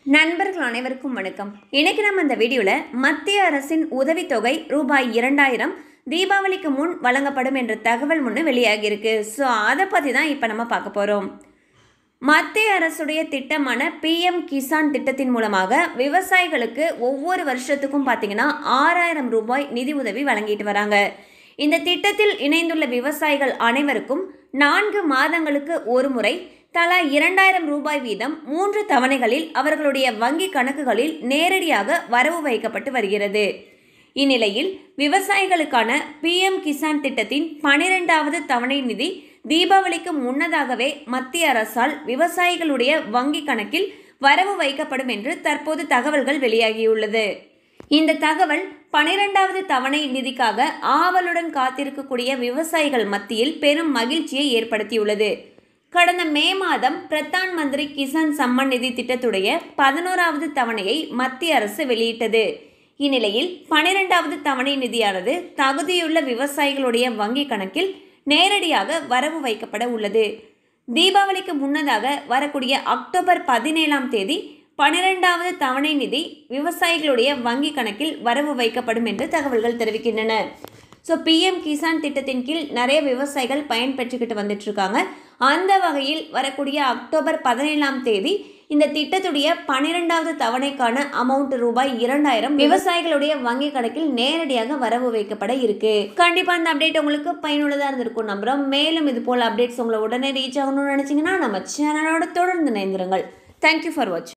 நண்பர்கள் அனைவருக்கும் வணக்கம் இன்னைக்கு நம்ம இந்த வீடியோவில் மத்திய அரசின் உதவித்தொகை ரூபாய் இரண்டாயிரம் தீபாவளிக்கு முன் வழங்கப்படும் என்ற தகவல் ஒன்று வெளியாகியிருக்கு ஸோ அதை பற்றி தான் இப்போ நம்ம பார்க்க போகிறோம் மத்திய அரசுடைய திட்டமான பிஎம் கிசான் திட்டத்தின் மூலமாக விவசாயிகளுக்கு ஒவ்வொரு வருஷத்துக்கும் பார்த்தீங்கன்னா ஆறாயிரம் ரூபாய் நிதி உதவி வழங்கிட்டு வராங்க இந்த திட்டத்தில் இணைந்துள்ள விவசாயிகள் அனைவருக்கும் நான்கு மாதங்களுக்கு ஒரு முறை தலா இரண்டாயிரம் ரூபாய் வீதம் மூன்று தவணைகளில் அவர்களுடைய வங்கி கணக்குகளில் நேரடியாக வரவு வைக்கப்பட்டு வருகிறது இந்நிலையில் விவசாயிகளுக்கான பிஎம் கிசான் திட்டத்தின் பனிரெண்டாவது தவணை நிதி தீபாவளிக்கு முன்னதாகவே மத்திய அரசால் விவசாயிகளுடைய வங்கி கணக்கில் வரவு வைக்கப்படும் என்று தற்போது தகவல்கள் வெளியாகியுள்ளது இந்த தகவல் பனிரெண்டாவது தவணை நிதிக்காக ஆவலுடன் காத்திருக்கக்கூடிய விவசாயிகள் மத்தியில் பெரும் மகிழ்ச்சியை ஏற்படுத்தியுள்ளது கடந்த மே மாதம் பிரதான் மந்திரி கிசான் சம்மன் நிதி திட்டத்துடைய பதினோராவது தவணையை மத்திய அரசு வெளியிட்டது இந்நிலையில் பனிரெண்டாவது தவணை நிதியானது தகுதியுள்ள விவசாயிகளுடைய வங்கி கணக்கில் நேரடியாக வரவு வைக்கப்பட உள்ளது தீபாவளிக்கு முன்னதாக வரக்கூடிய அக்டோபர் பதினேழாம் தேதி பனிரெண்டாவது தவணை நிதி விவசாயிகளுடைய வங்கி கணக்கில் வரவு வைக்கப்படும் என்று தகவல்கள் தெரிவிக்கின்றன ஸோ பிஎம் கிசான் திட்டத்தின் கீழ் நிறைய விவசாயிகள் பயன்பெற்றுக்கிட்டு வந்துட்டு இருக்காங்க அந்த வகையில் வரக்கூடிய அக்டோபர் பதினேழாம் தேதி இந்த திட்டத்துடைய பன்னிரெண்டாவது தவணைக்கான அமௌண்ட் ரூபாய் இரண்டாயிரம் விவசாயிகளுடைய வங்கி கணக்கில் நேரடியாக வரவு வைக்கப்பட இருக்கு கண்டிப்பா இந்த அப்டேட் உங்களுக்கு பயனுள்ளதா இருந்திருக்கும் நம்புறோம் மேலும் இது போல அப்டேட்ஸ் உங்களை உடனே ரீச் ஆகணும்னு நினைச்சீங்கன்னா நம்ம சேனலோட தொடர்ந்து இணைந்திருங்கள் தேங்க்யூ ஃபார் வாட்சிங்